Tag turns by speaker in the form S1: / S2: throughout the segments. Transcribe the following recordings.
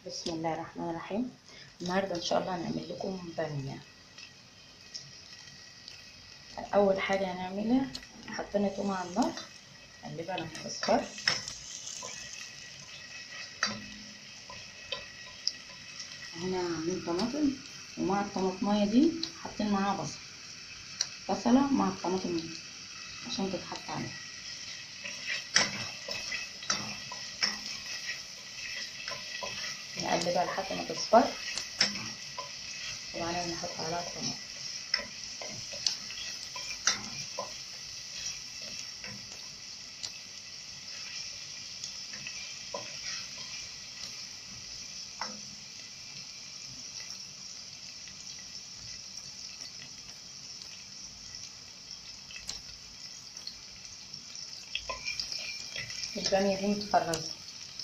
S1: بسم الله الرحمن الرحيم النهارده ان شاء الله هنعمل لكم باميه اول حاجه هنعملها حطينا تومه على النار نقلبها لما تصفر هنا عاملين طماطم ومع الطماطمايه دي حاطين معاها بصل بصله مع الطماطم دي عشان تتحط عليها نقلبها لحد ما تصفر وبعدين نحط عليها الطماطم البامية دي متفرزة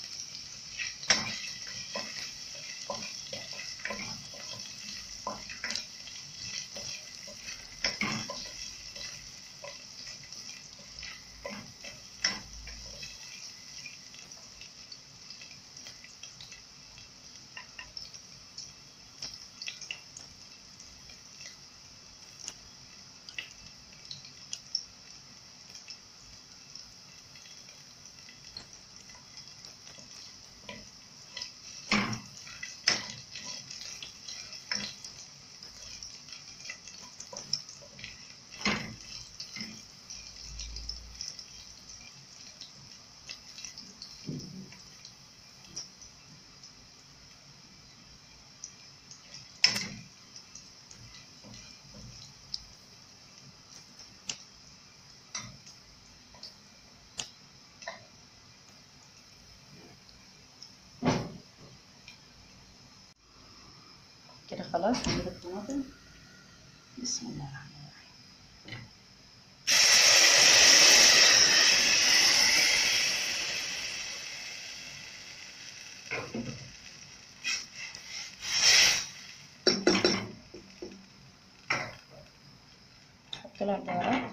S1: كده خلاص نجيب الطماطم بسم الله الرحمن الرحيم نحط لها البهارات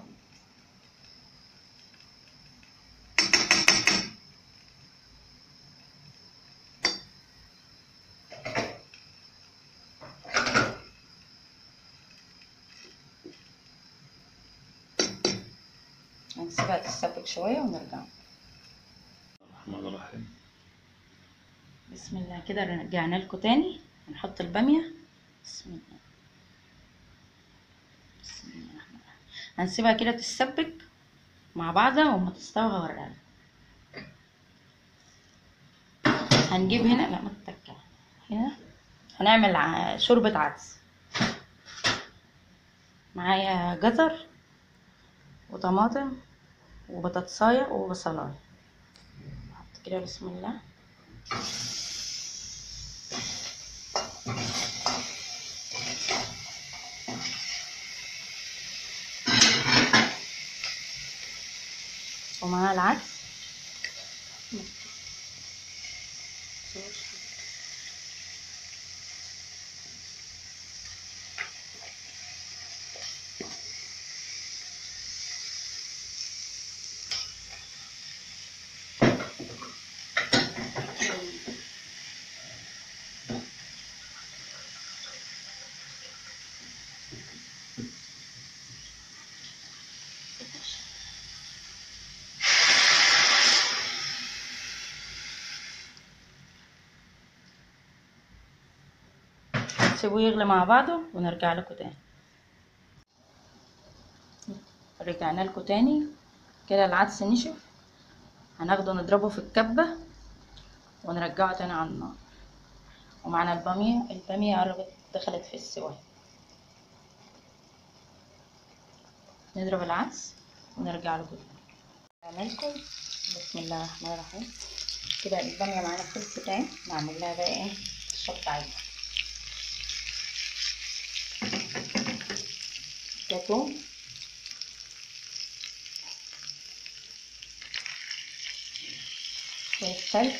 S1: هنسيبها تتسبك شوية ونرجع
S2: الرحمن الرحيم
S1: بسم الله كده رجعنا لكم تاني هنحط البامية بسم الله بسم الله الرحمن الرحيم هنسيبها كده تتسبك مع بعضها وما تستوي هوريها هنجيب هنا لا ما تتكل هنا هنعمل ع- شوربة عدس معايا جزر وطماطم وبطاطساية وبصلاية نحط كده بسم الله ومعاها العدس سيبوه يغلي مع بعضه ونرجع لكم تاني رجعنا لكم تاني كده العدس نشف هناخده نضربه في الكبة ونرجعه تاني على النار ومعنا البامية البامية قربت دخلت في السوا نضرب العدس ونرجع لكم تاني نعملكم بسم الله الرحمن الرحيم كده البامية معانا خلصت اهي نعمل لها بقى ايه الشطة بتاعتها زيتون شوية سلق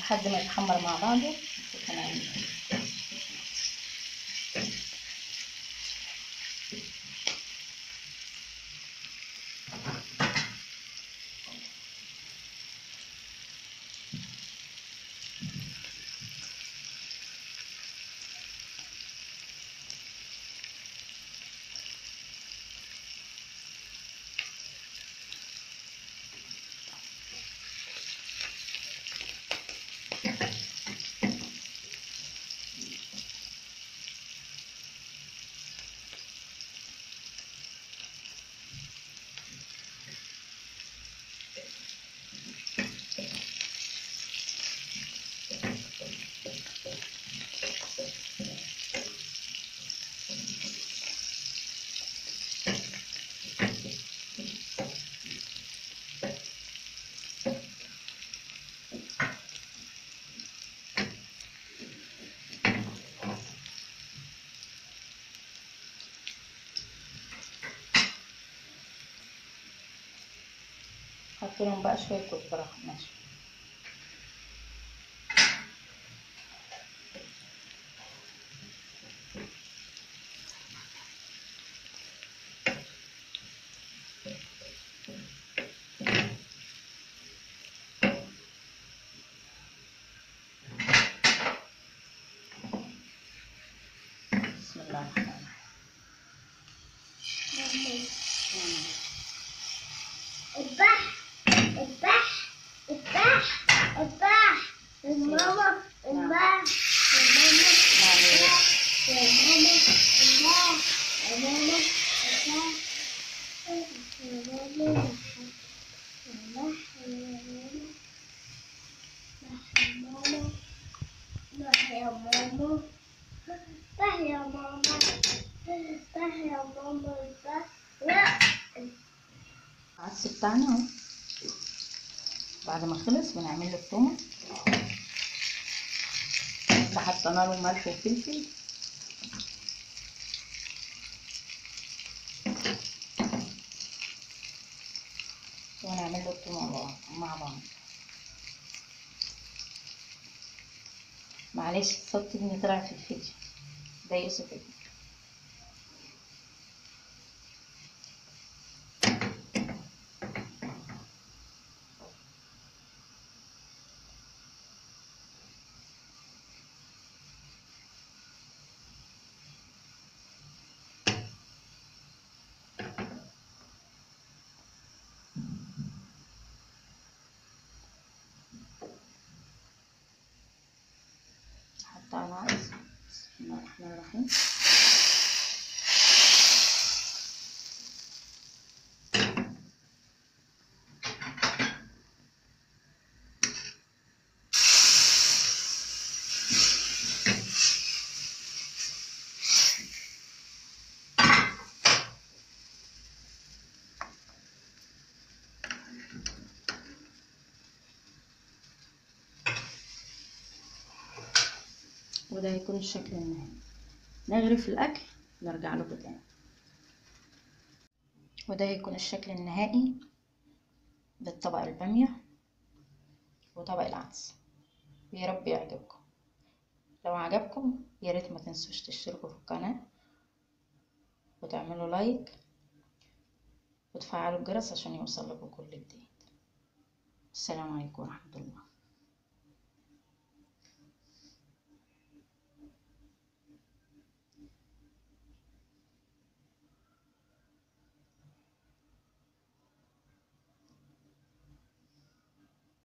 S1: لحد ما يتحمر مع بعضه نشوف هنعمل ايه حط لهم بقى شويه كزبره ماشي بسم الله الرحمن الرحيم
S3: اذبح اذبح اذبح اذبح الماما اذبح الماما
S1: نعمل ايه
S3: الماما اذبح الماما اذبح الماما اذبح الماما اذبح يا ماما اذبح يا ماما اذبح يا ماما اذبح لا
S1: العدس بتاعنا اهو بعد ما خلص بنعمل له التومه حطينا له ملح وفلفل ونعمل له التومه مع- مع بعض معلش الصوت ابني طلع في الفيديو ده يوسف ابني حط على العدس بسم الله الرحمن الرحيم وده هيكون الشكل النهائي نغرف الأكل نرجع له تاني وده هيكون الشكل النهائي بالطبق البامية وطبق العدس يا رب يعجبكم لو عجبكم يا ريت ما تنسوش تشتركوا في القناة وتعملوا لايك وتفعلوا الجرس عشان يوصل لكم كل جديد السلام عليكم ورحمة الله